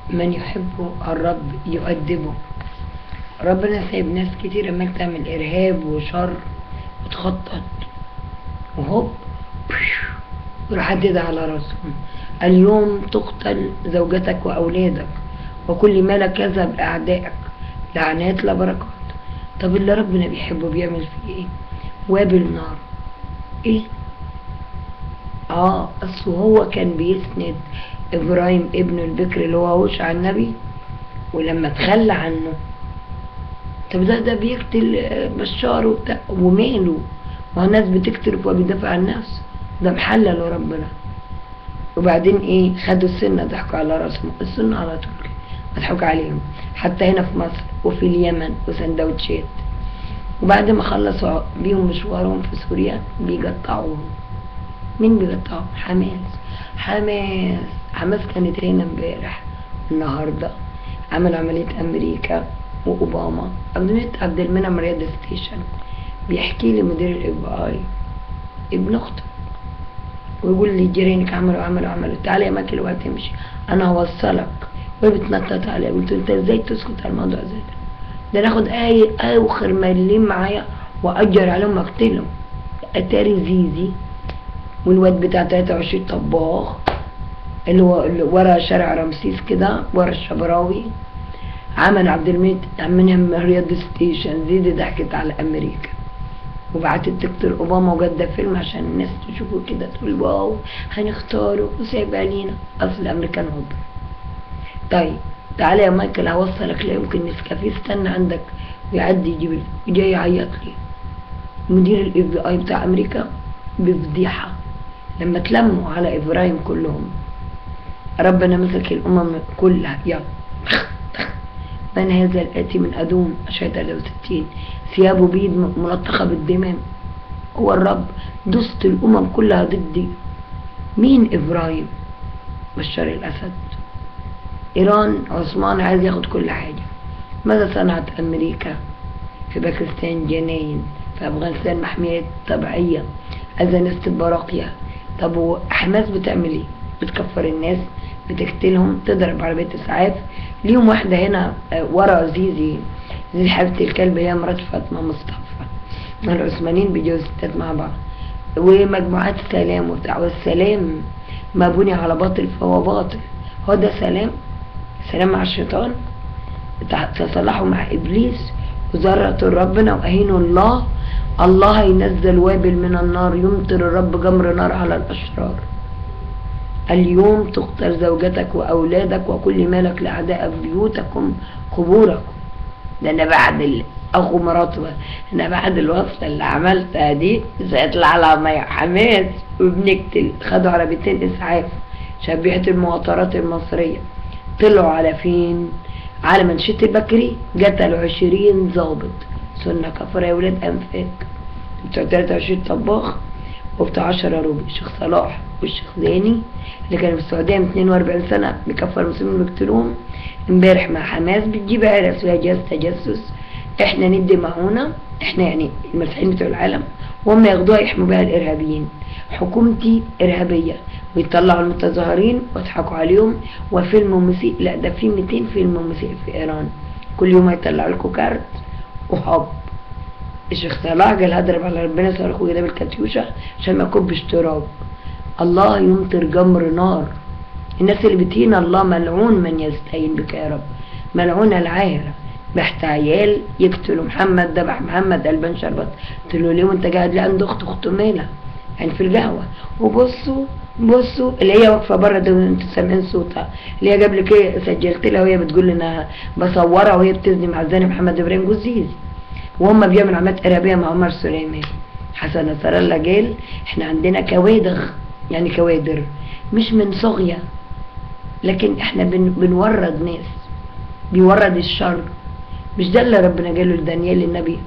من يحب الرب يؤدبه ربنا سايب ناس كتير عمال تعمل ارهاب وشر وتخطط وهوب يروح حدد على راسهم اليوم تقتل زوجتك واولادك وكل ما لك يذهب لاعدائك لعنات لا بركات طب اللي ربنا بيحبه بيعمل فيه ايه وابل نار ايه اه اصل هو كان بيسند ابراهيم ابنه البكر اللي هو هوشع النبي ولما تخلى عنه طب ده ده بيقتل آه، بشار وبتاع وماله ما هو الناس بتقتل وهو بيدافع عن الناس ده محلل ربنا وبعدين ايه خدوا السنة ضحكوا على راسهم السنة على طول كده، مضحوك عليهم حتى هنا في مصر وفي اليمن وسندوتشات وبعد ما خلصوا بيهم مشوارهم في سوريا بيقطعوهم مين بيقطعهم حماس حماس حماس كانت هنا امبارح النهارده عمل عملية أمريكا وأوباما عبد المنعم عبد المنعم رياض ستيشن بيحكي لي مدير الاف اي ابن اخته ويقول لي جيرانك عملوا عملوا عملوا تعالى يا ماكل وهتمشي انا هوصلك وهي بتنطط عليا قلت له انت ازاي تسكت على الموضوع زي ده ده ناخد اي اوخر مليم معايا واجر عليهم واقتلهم اتاري زيزي والواد بتاع 23 طباخ اللي هو اللي ورا شارع رمسيس كده ورا الشبراوي عمل عبد الميت منهم رياض ستيشن زيدي ضحكت على امريكا وبعتت دكتور اوباما وجد ده فيلم عشان الناس تشوفه كده تقول واو هنختاره وسايبها لينا اصل الامريكان هوب طيب تعالى يا مايكل هوصلك لا يمكن نسكافيه استنى عندك ويعدي يجيب ال- جاي يعيط لي مدير الاف بي اي بتاع امريكا بفضيحه لما تلموا على ابراهيم كلهم ربنا مسك الامم كلها يلا من هذا الاتي من ادوم اشهد 63 ثيابه بيض م- ملطخه بالدمام هو الرب دست الامم كلها ضدي مين ابراهيم بشار الاسد ايران عثمان عايز ياخد كل حاجه ماذا صنعت امريكا في باكستان جناين في افغانستان محميات طبيعيه اذانست البراقيه طب وحماس بتعمل ايه بتكفر الناس بتقتلهم تضرب عربية اسعاف ليهم واحدة هنا آه، ورا زيزي زيزي حبيبة الكلب هي مرات فاطمة مصطفى العثمانيين بيجوا ستات مع بعض ومجموعات سلام وبتاع والسلام ما بني على باطل فهو باطل هو ده سلام سلام مع الشيطان تع- تصلحوا مع ابليس وزرعوا ربنا واهينوا الله الله ينزل وابل من النار يمطر الرب جمر نار على الاشرار اليوم تقتل زوجتك واولادك وكل مالك لاعداء بيوتكم قبوركم ده انا بعد ال- اخو مراته انا بعد الوصفه اللي عملتها دي سيطلع على مي حماس وبنقتل خدوا عربيتين اسعاف شبيهه المواطرات المصريه طلعوا على فين على منشية البكري قتلوا عشرين ضابط سنة كفر يا ولاد أنفاك بتوع 23 طباخ وبتوع 10 روبي الشيخ صلاح والشيخ زاني اللي كانوا في السعودية من 42 سنة بيكفر المسلمين ويقتلوهم امبارح مع حماس بتجيب عيال فيها جهاز تجسس احنا ندي معونة احنا يعني المسيحيين بتوع العالم وهم ياخدوها يحموا بها الارهابيين حكومتي ارهابية ويطلعوا المتظاهرين ويضحكوا عليهم وفيلم مسيء لا ده في 200 فيلم مسيء في ايران كل يوم هيطلعوا لكم كارت وحب الشيخ صلاح قال هضرب على ربنا صاروخ وجاب الكاتيوشا عشان ما يكبش تراب الله يمطر جمر نار الناس اللي بتهين الله ملعون من يستهين بك يا رب ملعون العاهرة بحت عيال يقتلوا محمد ذبح محمد قلبان شربت قلت له ليه وانت قاعد ليه عند اخته اخته مالها يعني في القهوة وبصوا بصوا اللي هي واقفة بره ده وانتوا سامعين صوتها اللي هي قبل كده سجلت لها وهي بتقول لي انا بصورها وهي بتزني مع الزاني محمد ابراهيم جوزيز وهم بيعملوا عمليات ارهابيه مع عمر سليمان حسن نصر الله قال احنا عندنا كوادر يعني كوادر مش من صغية لكن احنا بن بنورد ناس بيورد الشر مش ده اللي ربنا قاله لدانيال النبي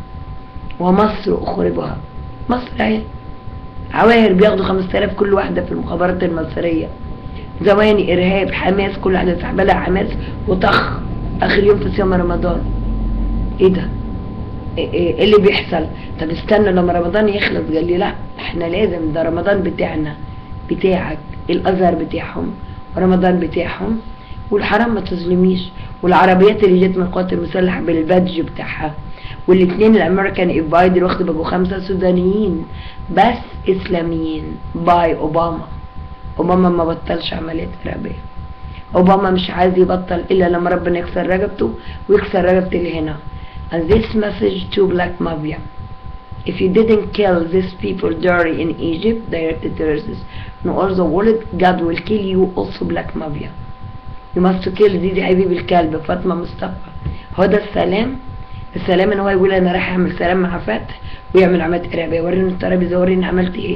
ومصر اخربها مصر اهي عواهر بياخدوا 5000 كل واحدة في المخابرات المصرية زواني ارهاب حماس كل واحدة سحبة لها حماس وطخ اخر يوم في صيام رمضان ايه ده ايه إيه اللي بيحصل طب استنى لما رمضان يخلص قال لي لا احنا لازم ده رمضان بتاعنا بتاعك الازهر بتاعهم ورمضان بتاعهم والحرام ما تظلميش والعربيات اللي جت من القوات المسلحة بالبادج بتاعها والاثنين الامريكان ايفايد اللي واخد بقوا خمسة سودانيين بس اسلاميين باي اوباما اوباما ما بطلش عمليات ارهابية اوباما مش عايز يبطل الا لما ربنا يكسر رقبته ويكسر رقبة اللي هنا and this message to black mafia if you didn't kill these people dirty in Egypt directed terrorists in all the world God will kill you also black mafia you must kill دي دي حبيب الكلب فاطمة مصطفى هو ده السلام السلام ان هو يقول انا رايح اعمل سلام مع فتح ويعمل عمليات ارهابيه وريني الترابيزه وريني عملت ايه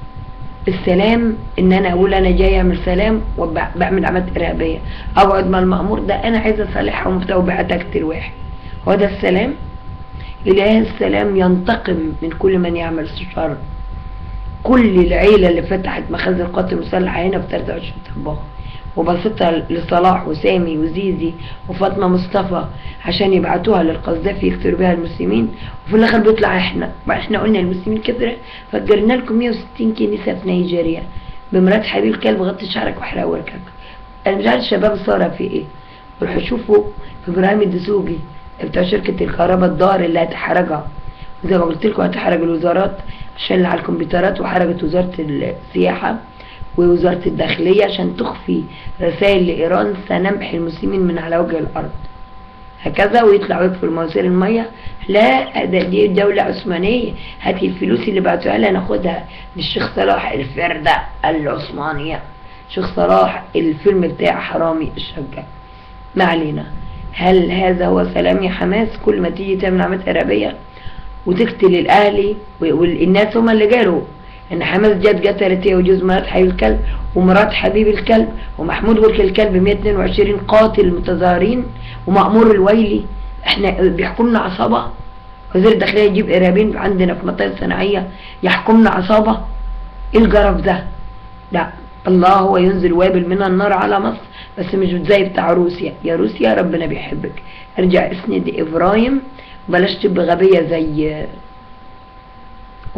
السلام ان انا اقول انا جاي اعمل سلام وبعمل عمليات ارهابيه اقعد مع المامور ده انا عايز اصالحهم وبتاع وبعت اقتل واحد هو ده السلام اله السلام ينتقم من كل من يعمل شر كل العيله اللي فتحت مخازن القوات المسلحه هنا في 23 طباخ وبسطها لصلاح وسامي وزيزي وفاطمه مصطفى عشان يبعتوها للقذافي يقتلوا بها المسلمين وفي الاخر بيطلع احنا بقى احنا قلنا المسلمين كثره فجرنا لكم 160 كنيسه في نيجيريا بمرات حبيب كلب غطي شعرك واحرق وركك انا مش عارف الشباب صار في ايه روحوا شوفوا في ابراهيم الدسوقي بتاع شركه الكهرباء الدار اللي هتحرجها وزي ما قلت لكم هتحرج الوزارات عشان اللي على الكمبيوترات وحرجت وزاره السياحه ووزارة الداخلية عشان تخفي رسائل لإيران سنمحي المسلمين من على وجه الأرض هكذا ويطلعوا يكفوا مواسير المية لا ده دي دولة عثمانية هاتي الفلوس اللي بعتوها لها ناخدها للشيخ صلاح الفردة العثمانية شيخ صلاح الفيلم بتاع حرامي الشقة ما علينا هل هذا هو سلام يا حماس كل ما تيجي تعمل عمليات إرهابية وتقتل الأهلي والناس هم اللي جالوا ان حماس جت قتلت هي وجوز مرات حبيب الكلب ومرات حبيب الكلب ومحمود ولك الكلب 122 قاتل متظاهرين ومأمور الويلي احنا بيحكمنا عصابة وزير الداخلية يجيب ارهابيين عندنا في منطقة صناعية يحكمنا عصابة ايه الجرف ده لا الله هو ينزل وابل من النار على مصر بس مش زي بتاع روسيا يا روسيا ربنا بيحبك ارجع اسند ابراهيم بلاش تبقى غبية زي